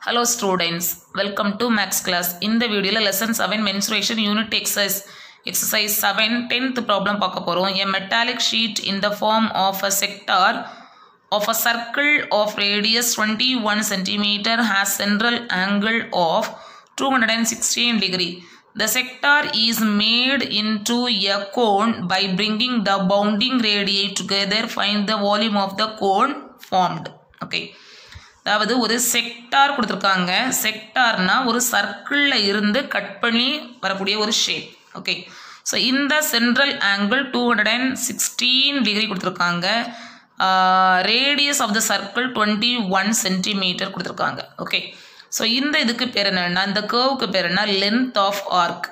Hello students welcome to maths class இந்த வீடியோவில் lesson seven mensuration unit exercise exercise seven tenth problem பார்க்க போகிறோம் a metallic sheet in the form of a sector of a circle of radius 21 centimeter has central angle of 216 degree. The sector is made into a cone by bringing the bounding radii together. Find the volume of the cone formed. Okay. அதாவது ஒரு sector கொடுத்துருக்காங்க செக்டார்னா ஒரு சர்க்கிளில் இருந்து cut பண்ணி வரக்கூடிய ஒரு shape okay so இந்த central angle two hundred and sixteen degree கொடுத்துருக்காங்க radius of the circle twenty one centimetre கொடுத்துருக்காங்க ஓகே ஸோ இந்த இதுக்கு பேர் என்னன்னா இந்த கேர்வுக்கு பேர் என்ன லென்த் ஆஃப் ஆர்க்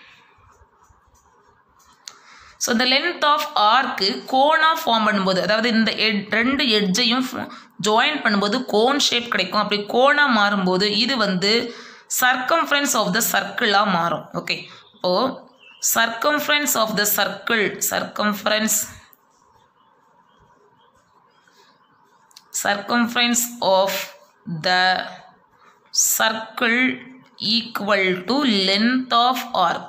ஸோ இந்த லென்த் ஆஃப் ஆர்க்கு கோனாக ஃபார்ம் பண்ணும்போது அதாவது இந்த எட் ரெண்டு எட்ஜையும் ஜாயின் பண்ணும்போது கோன் ஷேப் கிடைக்கும் அப்படி கோனாக மாறும்போது இது வந்து சர்க்கம்ஃபரன்ஸ் ஆஃப் த சர்க்கிளாக மாறும் ஓகே இப்போது circumference of the circle circumference circumference of the circle equal to length of arc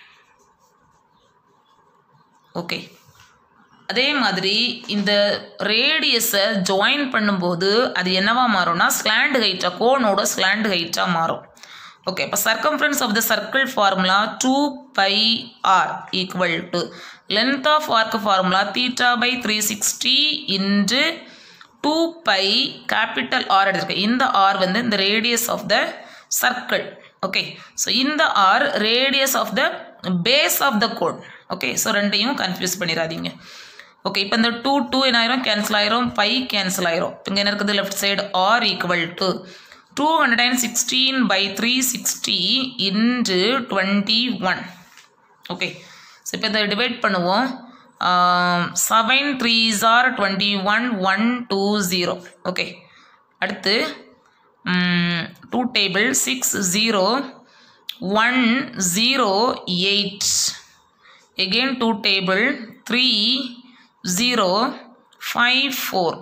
okay அதே மாதிரி இந்த ரேடியஸை ஜாயின் பண்ணும்போது அது என்னவா மாறும்னா ஸ்லாண்ட் ஹைட்டாக கோனோட ஸ்லாண்ட் ஹைட்டாக மாறும் ஓகே இப்போ circumference of the circle formula two pi r equal to length of arc formula theta by three sixty into two pi capital r எடுத்திருக்கேன் இந்த ஆர் வந்து இந்த radius of the circle okay so இந்த r radius of the base of the cone okay so ரெண்டையும் confuse பண்ணிடாதீங்க okay இப்போ இந்த two two என்ன ஆயிரும் கேன்சல் ஆயிரும் பை கேன்சல் ஆயிரும் இங்கே என்ன இருக்குது left side r equal to two hundred and sixteen by three sixty into twenty one okay so இப்போ இதை டிவைட் பண்ணுவோம் seven threes are twenty one one two zero okay அடுத்து two table six zero one zero eight again two table three zero five four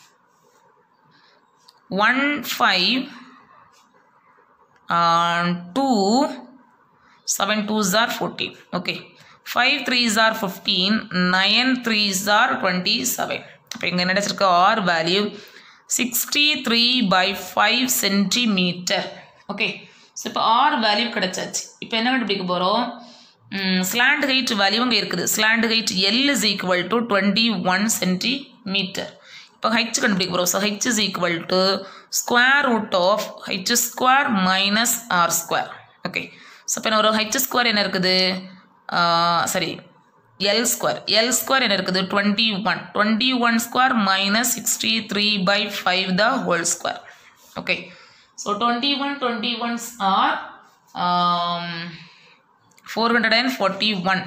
one five two seven twos are fourteen okay five threes are fifteen nine threes are twenty seven இப்போ இங்கே என்ன வச்சிருக்க R value sixty three by five centimetre okay so இப்போ r value கிடச்சாச்சு இப்போ என்ன கண்டுபிடிக்க போகிறோம் ஸ்லாண்ட் ஹைட் வேல்யூ இங்கே இருக்குது slant height l is equal to twenty one centimetre இப்போ ஹைச் கண்டுபிடிக்க போகிறோம் so h is equal to square root of h square minus r square okay so இப்போ ஒரு ஹைச் ஸ்கொயர் என்ன இருக்குது சரி எல் ஸ்கொயர் எல் ஸ்கொயர் என்ன இருக்குது twenty one twenty one square minus sixty three by five the whole square okay so twenty one twenty ones are four hundred and forty one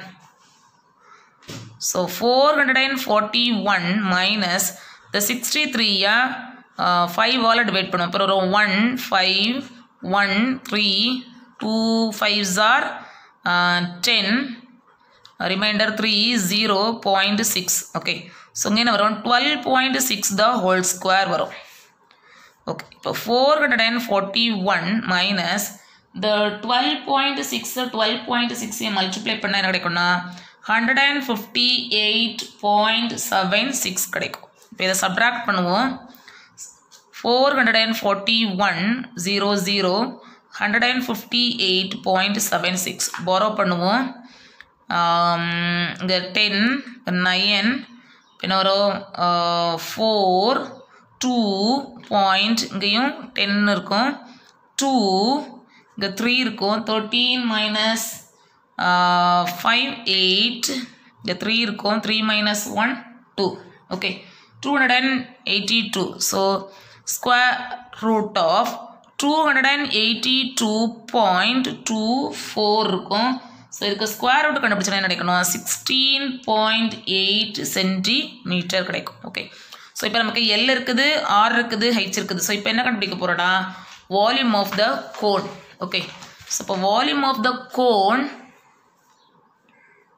so four hundred and forty one minus இந்த sixty த்ரீயை five all divide பண்ணுவோம் அப்புறம் ஒரு one five one three two fives are ten reminder three zero point six okay so இங்கே என்ன வரும் twelve point six the whole square வரும் okay இப்போ four hundred and forty one minus இந்த twelve point six twelve point சிக்ஸை multiply பண்ணால் என்ன கிடைக்கும்னா hundred and fifty eight point seven six கிடைக்கும் இப்போ இதை சப்ராக்ட் பண்ணுவோம் four hundred and forty one zero zero hundred and fifty eight point seven six borrow பண்ணுவோம் இங்கே டென் நயன் பின்ன வரும் ஃபோர் டூ பாயிண்ட் இங்கேயும் டென் இருக்கும் டூ இங்கே த்ரீ இருக்கும் தேர்ட்டீன் மைனஸ் ஃபைவ் எயிட் இங்கே த்ரீ இருக்கும் three minus one two okay two hundred and eighty two so square root of two hundred and eighty two point two four இருக்கும் so இதுக்கு square root கண்டுபிடிச்சா என்ன கிடைக்கணும் sixteen point eight centimetre கிடைக்கும் okay so இப்போ நமக்கு L இருக்குது R இருக்குது ஹைச் இருக்குது ஸோ இப்போ என்ன கண்டுபிடிக்க போகிறோன்னா volume of the cone okay so இப்போ volume of the cone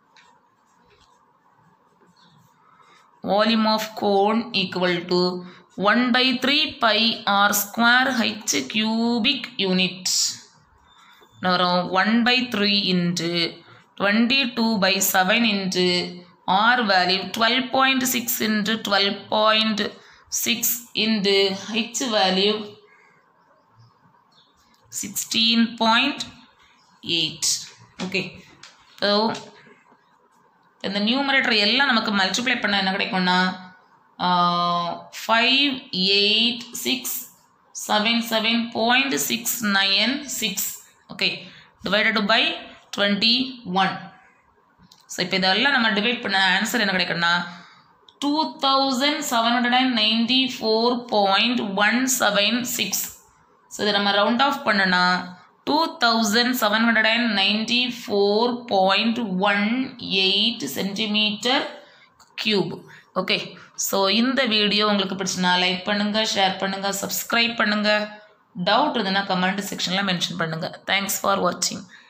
volume of cone equal to one by three pi r square h cubic unit வரும் one by three into twenty two by seven into r value twelve point six into twelve point six into h value sixteen point eight okay so இந்த numerator எல்லாம் நமக்கு multiply பண்ண என்ன கிடைக்கும்னா five eight six seven seven point six nine six okay divided by twenty one so இப்போ இதெல்லாம் நம்ம divide பண்ண ஆன்சர் என்ன கிடைக்கும்னா two thousand seven hundred and ninety four point one seven six so இதை நம்ம ரவுண்ட் ஆஃப் பண்ணனா two thousand seven hundred and ninety four point one eight centimetre cube okay so இந்த வீடியோ உங்களுக்கு பிடிச்சுனா like பண்ணுங்கள் share பண்ணுங்கள் subscribe பண்ணுங்கள் doubt இருந்ததுன்னா கமெண்ட் செக்ஷனில் மென்ஷன் பண்ணுங்கள் தேங்க்ஸ் ஃபார் வாட்சிங்